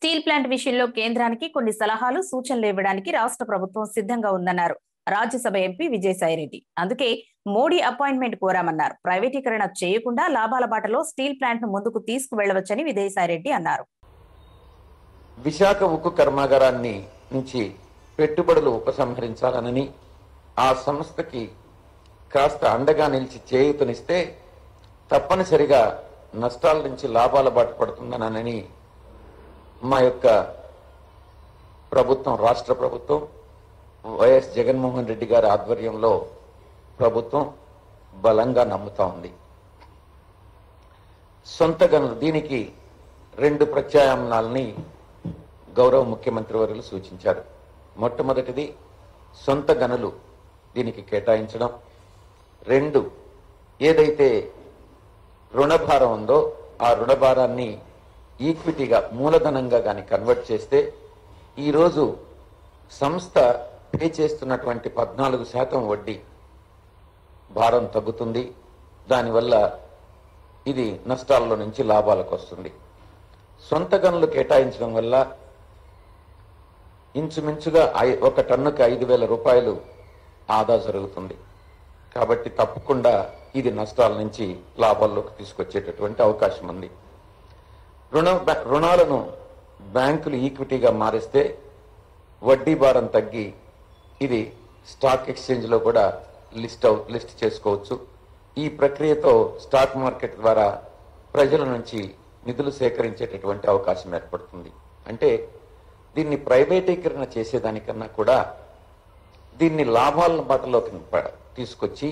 steel plant విషయంలో కేంద్రానికి కొన్ని సలహాలు సూచనలు ఇవ్వడానికి రాష్ట్ర ప్రభుత్వం సిద్ధంగా ఉందన్నారు రాజ్యసభ ఎంపీ విజయసాయిరెడ్డి అందుకే మోడీ అపాయింట్మెంట్ కోరామన్నారు ప్రైవేటీకరణ చేయకుండా లాభాల బాటలో స్టీల్ ప్లాంట్ ను ముందుకు తీసుకువెళ్లవచ్చని విజయసాయిరెడ్డి అన్నారు విశాఖ ఉక్కు కర్మాగారాన్ని నుంచి పెట్టుబడులు ఉపసంహరించాలనని ఆ సంస్థకి కాస్త అండగా నిలిచి చేయూతనిస్తే తప్పనిసరిగా నష్టాల నుంచి లాభాల బాట పడుతుందనని మా యొక్క ప్రభుత్వం రాష్ట్ర ప్రభుత్వం వైఎస్ జగన్మోహన్ రెడ్డి గారి ఆధ్వర్యంలో ప్రభుత్వం బలంగా నమ్ముతా ఉంది సొంత గనులు దీనికి రెండు ప్రత్యామ్నాలని గౌరవ ముఖ్యమంత్రి వర్యులు సూచించారు మొట్టమొదటిది సొంత గనులు దీనికి కేటాయించడం రెండు ఏదైతే రుణభారం ఉందో ఆ రుణభారాన్ని ఈక్విటీగా మూలధనంగా కానీ కన్వర్ట్ చేస్తే ఈరోజు సంస్థ పే చేస్తున్నటువంటి పద్నాలుగు శాతం వడ్డీ భారం తగ్గుతుంది దానివల్ల ఇది నష్టాల్లో నుంచి లాభాలకు వస్తుంది సొంత గనులు కేటాయించడం వల్ల ఇంచుమించుగా ఐ- ఒక టన్నుకి ఐదు వేల రూపాయలు ఆదా జరుగుతుంది కాబట్టి తప్పకుండా ఇది నష్టాల నుంచి లాభాల్లోకి తీసుకొచ్చేటటువంటి అవకాశం ఉంది రుణ బ్యా- రుణాలను బ్యాంకులు ఈక్విటీగా మారిస్తే వడ్డీ భారం తగ్గి ఇది స్టాక్ ఎక్స్చేంజ్లో కూడా లిస్ట్ అవు లిస్ట్ చేసుకోవచ్చు ఈ ప్రక్రియతో స్టాక్ మార్కెట్ ద్వారా ప్రజల నుంచి నిధులు సేకరించేటటువంటి అవకాశం ఏర్పడుతుంది అంటే దీన్ని ప్రైవేటీకరణ చేసేదానికన్నా కూడా దీన్ని లాభాల బాటలోకి ప- తీసుకొచ్చి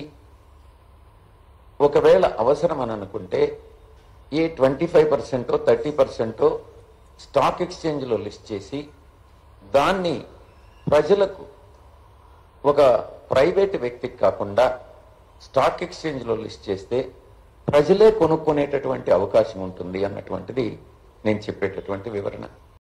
ఒకవేళ అవసరం అని అనుకుంటే ఏ ట్వంటీ ఫైవ్ పర్సెంటో థర్టీ పర్సెంటో స్టాక్ ఎక్స్చేంజ్లో లిస్ట్ చేసి దాన్ని ప్రజలకు ఒక ప్రైవేట్ వ్యక్తికి కాకుండా స్టాక్ ఎక్స్చేంజ్లో లిస్ట్ చేస్తే ప్రజలే కొనుక్కునేటటువంటి అవకాశం ఉంటుంది అన్నటువంటిది నేను చెప్పేటటువంటి వివరణ